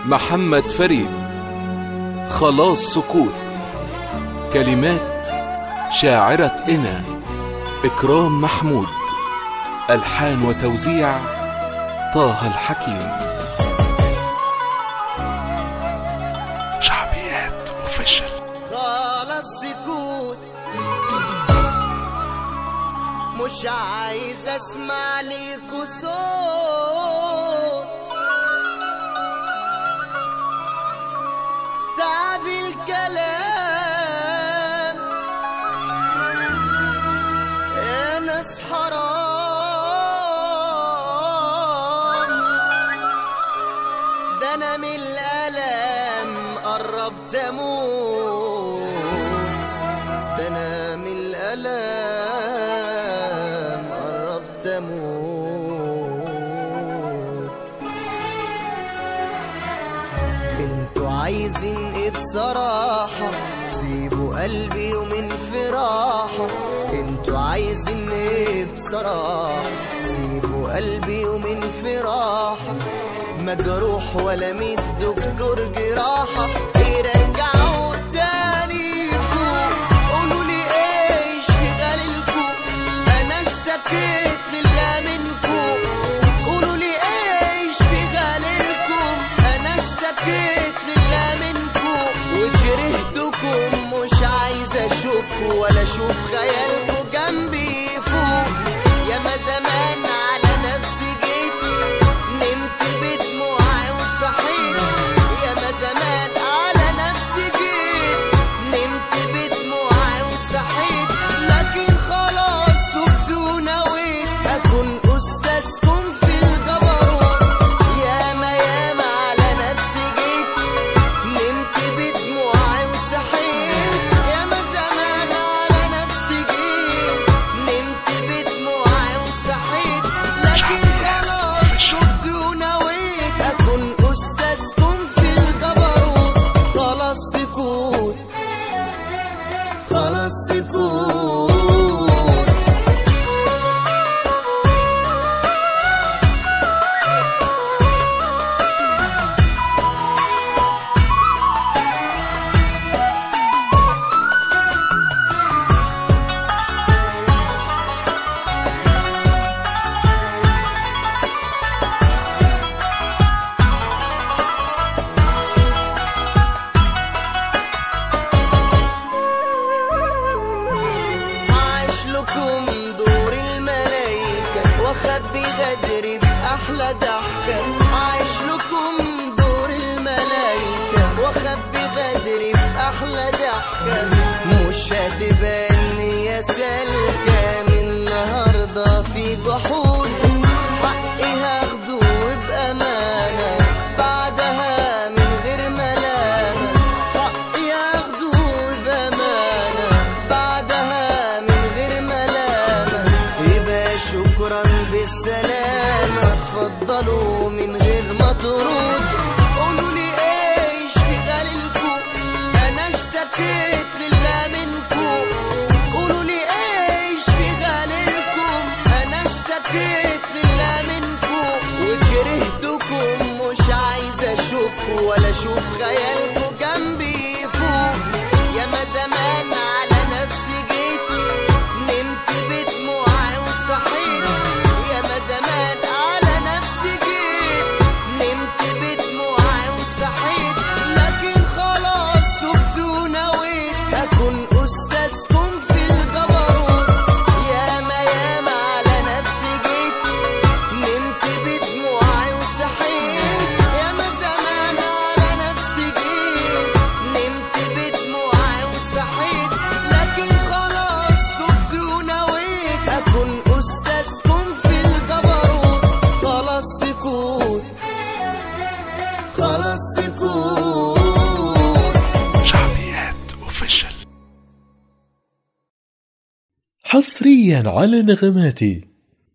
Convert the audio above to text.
محمد فريد خلاص سكوت كلمات شاعرة إنا إكرام محمود ألحان وتوزيع طه الحكيم شعبيات وفشل خلاص سكوت مش عايز اسمع ليكوا صوت تعب الكلام يا ناس حرام ده انا من الالم قربت اموت ده انا من الالم قربت اموت انتوا عايزين ايه بصراحة سيبوا قلبي يومين في راحة انتوا عايزين ايه بصراحة سيبوا قلبي يومين في راحة مجروح ولا ميت دكتور جراحة يرجعوا تاني فوق قولوا لي ايش في غاللكوا انا اشتكيت لله منكم قولوا لي ايش في غاللكم انا اشتكيت لله منكم وكرهتكم مش عايز اشوفكم ولا اشوف خيالكم جنبي فوق يا ما زمان على نفسي جيت نمت بدموعي وصحيت يا ما زمان على نفسي جيت نمت بدموعي وصحيت لكن خلاص تبت ونويت اكون استاذكم في الجبروت ياما ياما على نفسي جيت نمت بدموعي وصحيت ياما زمان على نفسي جيت نمت بدموعي وصحيت لكن خلاص تبت ونويت اكون استاذكم في الجبروت خلاص سكوت خلاص سكوت عايش لكم دور الملايكة واخبي غدري في احلى ضحكة عايش لكم دور الملايكة واخبي غدري في احلى ضحكة مش هتبان يا سالكة من النهاردة في جحود حقي هاخده بأمانة بعدها من غير ملامة حقي هاخده بأمانة بعدها من غير ملامة يبقى شكرا بالسلامة اتفضلوا من غير ما ترد قولوا لي ايش في غاللكوا انا اشتكيت لله منكم قولوا لي ايش في غاللكم انا اشتكيت لله منكم وكرهتكم مش عايز اشوفكم ولا اشوف خيالكم جنبي فوق يا ما زمان على نفسي جيت نمت بدموعي وصحيت يا ما زمان على نفسي جيت نمت بدموعي وصحيت لكن خلاص تبت ونويت اكون استاذكم في الجبروت ياما ياما على نفسي جيت نمت بدموعي وصحيت ياما زمان على نفسي جيت نمت بدموعي وصحيت لكن خلاص تبت ونويت اكون استاذكم في الجبروت خلاص سكوت خلاص سكوت شعبيات وفشل حصريا على نغماتي